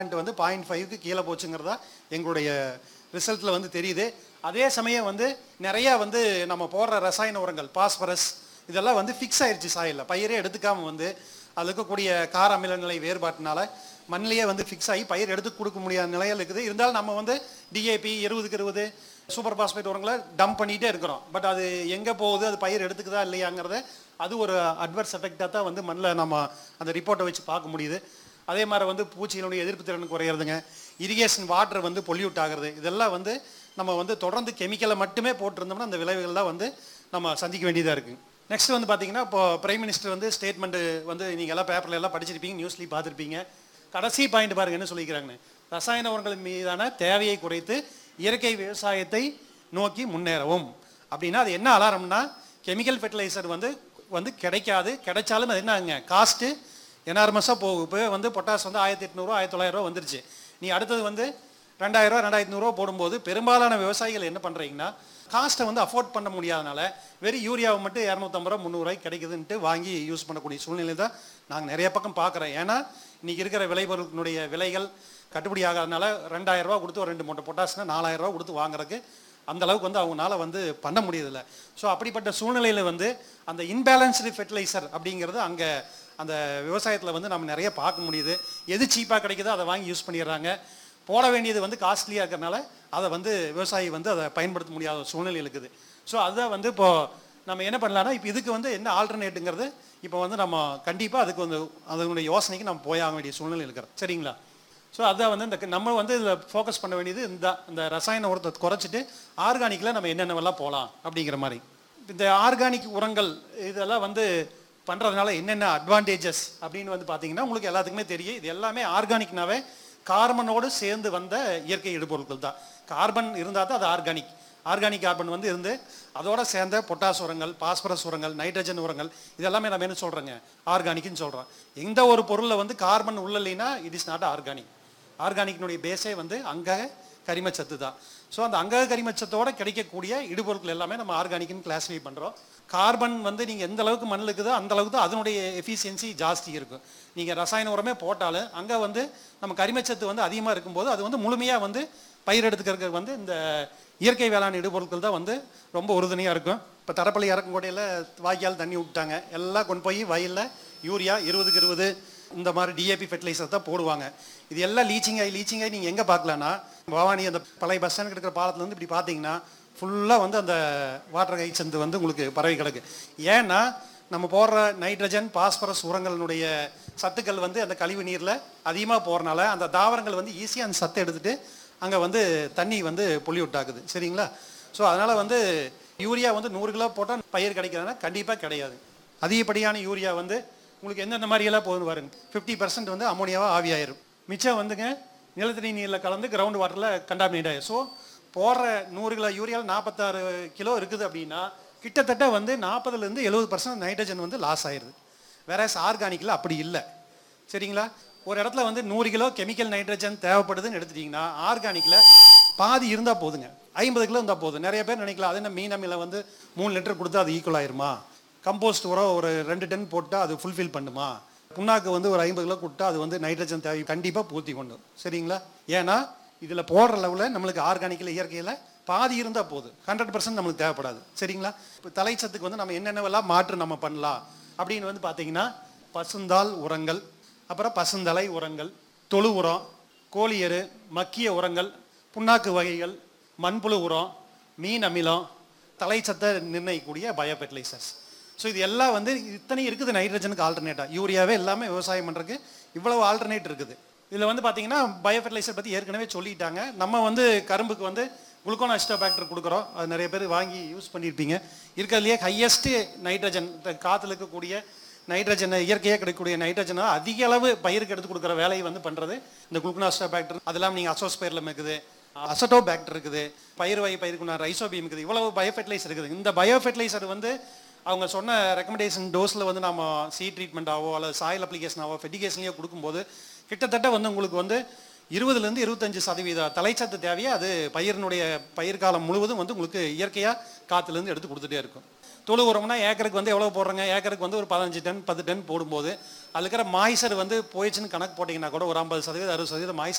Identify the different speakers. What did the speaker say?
Speaker 1: Point வந்து point ஃபைவ்க்கு கீழே போச்சுங்கிறதா எங்களுடைய ரிசல்ட்டில் வந்து தெரியுது அதே சமயம் வந்து நிறைய வந்து நம்ம போடுற ரசாயன உரங்கள் பாஸ்பரஸ் இதெல்லாம் வந்து ஃபிக்ஸ் ஆயிடுச்சு சாயில்ல பயிரே எடுத்துக்காம வந்து அதில் இருக்கக்கூடிய கார அமிலநிலை வேறுபாட்டினால மண்ணிலேயே வந்து ஃபிக்ஸ் ஆகி பயிர் எடுத்து கொடுக்க முடியாத நிலையில் இருக்குது இருந்தாலும் நம்ம வந்து டிஏபி இருபதுக்கு இருபது சூப்பர் பாஸ்பேட் உரங்களை டம்ப் பண்ணிகிட்டே இருக்கிறோம் பட் அது எங்கே போகுது அது பயிர் எடுத்துக்குதா இல்லையாங்கிறத அது ஒரு அட்வர்ஸ் எஃபெக்டாக தான் வந்து மண்ணில் நம்ம அந்த ரிப்போர்ட்டை வச்சு பார்க்க முடியுது அதே மாதிரி வந்து பூச்சிகளுடைய எதிர்ப்பு திறன் குறையிறதுங்க இரிகேஷன் வாட்டர் வந்து பொல்யூட் ஆகுறது இதெல்லாம் வந்து நம்ம வந்து தொடர்ந்து கெமிக்கலை மட்டுமே போட்டிருந்தோம்னா அந்த விளைவுகள்லாம் வந்து நம்ம சந்திக்க வேண்டியதாக இருக்குது நெக்ஸ்ட் வந்து பார்த்தீங்கன்னா இப்போ பிரைம் மினிஸ்டர் வந்து ஸ்டேட்மெண்ட் வந்து நீங்கள் எல்லாம் பேப்பர்ல எல்லாம் படிச்சிருப்பீங்க நியூஸ்லேயும் பார்த்துருப்பீங்க கடைசி பாயிண்ட் பாருங்க என்ன சொல்லிக்கிறாங்கன்னு ரசாயன உரங்கள் மீதான தேவையை குறைத்து இயற்கை விவசாயத்தை நோக்கி முன்னேறவும் அப்படின்னா அது என்ன அலாரம்னா கெமிக்கல் ஃபெர்டிலைசர் வந்து வந்து கிடைக்காது கிடைச்சாலும் அது என்னங்க காஸ்ட்டு எனார்மஸாக போகும் இப்போ வந்து பொட்டாஸ் வந்து ஆயிரத்தி எட்நூறுவா ஆயிரத்தி தொள்ளாயிரரூவா வந்துருச்சு நீ அடுத்தது வந்து ரெண்டாயிரரூவா ரெண்டாயிரத்தி நூறுரூவா போடும்போது பெரும்பாலான விவசாயிகள் என்ன பண்ணுறீங்கன்னா காஸ்ட்டை வந்து அஃபோர்ட் பண்ண முடியாதனால வெறும் யூரியாவை மட்டும் இரநூத்தம்பது ரூபா முந்நூறுவாய்க்கு கிடைக்குதுன்ட்டு வாங்கி யூஸ் பண்ணக்கூடிய சூழ்நிலை தான் நாங்கள் நிறைய பக்கம் பார்க்குறோம் ஏன்னா இன்றைக்கி இருக்கிற விளைபொருட்களுடைய விலைகள் கட்டுப்படி ஆகாதனால ரெண்டாயிரம் ரூபா கொடுத்து ஒரு ரெண்டு மூட்டை பொட்டாஸ்னா நாலாயிரம் ரூபா கொடுத்து வாங்குறதுக்கு அந்த அளவுக்கு வந்து அவங்களால வந்து பண்ண முடியதில்ல ஸோ அப்படிப்பட்ட சூழ்நிலையில் வந்து அந்த இன்பேலன்ஸ்டு ஃபெர்டிலைசர் அப்படிங்கிறது அங்கே அந்த விவசாயத்தில் வந்து நம்ம நிறைய பார்க்க முடியுது எது சீப்பாக கிடைக்குதோ அதை வாங்கி யூஸ் பண்ணிடுறாங்க போட வேண்டியது வந்து காஸ்ட்லியாக இருக்கிறனால அதை வந்து விவசாயி வந்து அதை பயன்படுத்த முடியாத ஒரு சூழ்நிலை இருக்குது ஸோ அதுதான் வந்து இப்போ நம்ம என்ன பண்ணலாம்னா இப்போ இதுக்கு வந்து என்ன ஆல்டர்னேட்டுங்கிறது இப்போ வந்து நம்ம கண்டிப்பாக அதுக்கு வந்து அதனுடைய யோசனைக்கு நம்ம போயாக வேண்டிய சூழ்நிலை இருக்கிறோம் சரிங்களா ஸோ அதான் வந்து இந்த நம்ம வந்து இதில் ஃபோக்கஸ் பண்ண வேண்டியது இந்த இந்த ரசாயன உரத்தை குறைச்சிட்டு ஆர்கானிக்கில் நம்ம என்னென்னவெல்லாம் போகலாம் அப்படிங்கிற மாதிரி இந்த ஆர்கானிக் உரங்கள் இதெல்லாம் வந்து பண்ணுறதுனால என்னென்ன அட்வான்டேஜஸ் அப்படின்னு வந்து பார்த்தீங்கன்னா உங்களுக்கு எல்லாத்துக்குமே தெரியும் இது எல்லாமே ஆர்கானிக்னாவே கார்பனோடு சேர்ந்து வந்த இயற்கை இடுபொருட்கள் தான் கார்பன் இருந்தால் தான் அது ஆர்கானிக் ஆர்கானிக் கார்பன் வந்து இருந்து அதோட சேர்ந்த பொட்டாஸ் உரங்கள் பாஸ்பரஸ் உரங்கள் நைட்ரஜன் உரங்கள் இதெல்லாமே நம்ம என்ன சொல்கிறோங்க ஆர்கானிக்னு சொல்கிறோம் எந்த ஒரு பொருளில் வந்து கார்பன் உள்ள இல்லைன்னா இட் இஸ் நாட் ஆர்கானிக் ஆர்கானிக்னுடைய பேஸே வந்து அங்கக கரிமச்சத்து தான் ஸோ அந்த அங்கக கரிமச்சத்தோட கிடைக்கக்கூடிய இடுபொருட்கள் எல்லாமே நம்ம ஆர்கானிக்னு கிளாஸிஃபை பண்ணுறோம் கார்பன் வந்து நீங்கள் எந்த அளவுக்கு மண்ணில் இருக்குதோ அந்த அளவுக்கு தான் அதனுடைய எஃபிஷியன்சி ஜாஸ்தி இருக்கும் நீங்கள் ரசாயன உரமே போட்டாலும் அங்கே வந்து நம்ம கரிமச்சத்து வந்து அதிகமாக இருக்கும்போது அது வந்து முழுமையாக வந்து பயிர் எடுத்துக்கிறதுக்கு வந்து இந்த இயற்கை வேளாண் இடுபொருட்கள் தான் வந்து ரொம்ப உறுதுணையாக இருக்கும் இப்போ தரப்பள்ளி இறக்கங்கோடையில் வாய்க்கால் தண்ணி விட்டாங்க எல்லாம் கொண்டு போய் வயலில் யூரியா இருபதுக்கு இருபது இந்த மாதிரி டிஏபி ஃபெர்டிலைசர் தான் போடுவாங்க இது எல்லாம் லீச்சிங் ஆகி லீச்சிங் ஆகி நீங்கள் எங்கே பார்க்கலான்னா பவானி அந்த பழைய பஸ் ஸ்டாண்ட் இருக்கிற பாலத்துல இருந்து இப்படி பார்த்தீங்கன்னா ஃபுல்லாக வந்து அந்த வாட்டர் கை சந்து வந்து உங்களுக்கு பரவி கிடக்கு ஏன்னா நம்ம போடுற நைட்ரஜன் பாஸ்பரஸ் உரங்களினுடைய சத்துக்கள் வந்து அந்த கழிவு நீரில் அதிகமாக போகிறனால அந்த தாவரங்கள் வந்து ஈஸியாக அந்த சத்தை எடுத்துட்டு அங்கே வந்து தண்ணி வந்து பொல்யூட் ஆகுது சரிங்களா ஸோ அதனால் வந்து யூரியா வந்து நூறு கிலோ போட்டால் பயிர் கிடைக்கிறதுனா கண்டிப்பாக கிடையாது அதிகப்படியான யூரியா வந்து உங்களுக்கு எந்தெந்த மாதிரியெல்லாம் போகுது பாருங்க ஃபிஃப்டி பர்சன்ட் வந்து அமோனியாவாக ஆவியாயிரும் மிச்சம் வந்துங்க நிலத்தடி நீரில் கலந்து கிரவுண்ட் வாட்டரில் கண்டாமினேட் ஆயிரும் ஸோ போடுற நூறு கிலோ யூரியாவில் நாற்பத்தாறு கிலோ இருக்குது அப்படின்னா கிட்டத்தட்ட வந்து நாற்பதுலேருந்து எழுபது பர்சன்ட் நைட்ரஜன் வந்து லாஸ் ஆயிடுது வேற ஆர்கானிக்கில் அப்படி இல்லை சரிங்களா ஒரு இடத்துல வந்து நூறு கிலோ கெமிக்கல் நைட்ரஜன் தேவைப்படுதுன்னு எடுத்துட்டிங்கன்னா ஆர்கானிக்கில் பாதி இருந்தால் போதுங்க ஐம்பது கிலோ இருந்தால் போதும் நிறைய பேர் நினைக்கலாம் அது என்ன மீன் அமில வந்து மூணு லிட்டர் கொடுத்தா அது ஈக்குவல் ஆயிருமா கம்போஸ்ட் உரம் ஒரு ரெண்டு டன் போட்டால் அது ஃபுல்ஃபில் பண்ணுமா புண்ணாக்கு வந்து ஒரு ஐம்பது கிலோ கொடுத்தா அது வந்து நைட்ரஜன் தேவை கண்டிப்பாக பூர்த்தி கொண்டு வரும். சரிங்களா ஏன்னா இதில் போடுற லெவலில் நம்மளுக்கு ஆர்கானிக்கில் இயற்கையில் பாதி இருந்தால் போதும் ஹண்ட்ரட் பர்சன்ட் நம்மளுக்கு தேவைப்படாது சரிங்களா இப்போ தலைச்சத்துக்கு வந்து நம்ம என்னென்னவெல்லாம் மாற்று நம்ம பண்ணலாம் அப்படின்னு வந்து பார்த்தீங்கன்னா பசுந்தாள் உரங்கள் அப்புறம் பசுந்தலை உரங்கள் தொழு உரம் கோழி எரு மக்கிய உரங்கள் புண்ணாக்கு வகைகள் மண்புழு உரம் மீன் அமிலம் தலைச்சத்தை நிர்ணயிக்கக்கூடிய பயோ ஃபெர்டிலைசர்ஸ் ஸோ இது எல்லாம் வந்து இத்தனை இருக்குது நைட்ரஜனுக்கு ஆல்டர்னேட்டாக யூரியாவே எல்லாமே விவசாயம் பண்ணுறதுக்கு இவ்வளவு ஆல்டர்னேட் இருக்குது இதில் வந்து பார்த்தீங்கன்னா பயோ ஃபெர்டிலைசர் பற்றி ஏற்கனவே சொல்லிட்டாங்க நம்ம வந்து கரும்புக்கு வந்து குளுக்கோன் அஸ்டோபாக்டர் கொடுக்குறோம் அது நிறைய பேர் வாங்கி யூஸ் பண்ணியிருப்பீங்க இருக்கிறதுலையே ஹையஸ்ட்டு நைட்ரஜன் காற்றுல இருக்கக்கூடிய நைட்ரஜன் இயற்கையாக கிடைக்கக்கூடிய நைட்ரஜனை அதிக அளவு பயிருக்கு எடுத்து கொடுக்குற வேலையை வந்து பண்ணுறது இந்த குளுக்கோனாஸ்டா பேக்டர் அதெல்லாம் நீங்கள் அசோஸ்பயரில் இருக்குது அசட்டோ பேக்டர் இருக்குது பயிர் வகை பயிருக்குனா ரைசோபியம் இருக்குது இவ்வளவு பயோ ஃபெர்டிலைசர் இருக்குது இந்த பயோ ஃபெர்டிலைசர் வந்து அவங்க சொன்ன ரெக்கமெண்டேஷன் டோஸில் வந்து நம்ம சீ ட்ரீட்மெண்ட்டாவோ அல்லது சாயில் அப்ளிகேஷனாவோ ஃபெர்டிகேஷன்லையோ கொடுக்கும்போது கிட்டத்தட்ட வந்து உங்களுக்கு வந்து இருபதுலேருந்து இருபத்தஞ்சு சதவீத தலைச்சத்து தேவையை அது பயிரினுடைய பயிர் காலம் முழுவதும் வந்து உங்களுக்கு இயற்கையாக காற்றுலேருந்து எடுத்து கொடுத்துட்டே இருக்கும் தொழு உரம்னா ஏக்கருக்கு வந்து எவ்வளோ போடுறோங்க ஏக்கருக்கு வந்து ஒரு பதினஞ்சு டன் பத்து டன் போடும்போது அதுல இருக்கிற மாய்ச்சர் வந்து போயிடுச்சுன்னு கணக்கு போட்டிங்கன்னா கூட ஒரு ஐம்பது சதவீதம் அறுபது சதவீதம் மாய்ச்சர்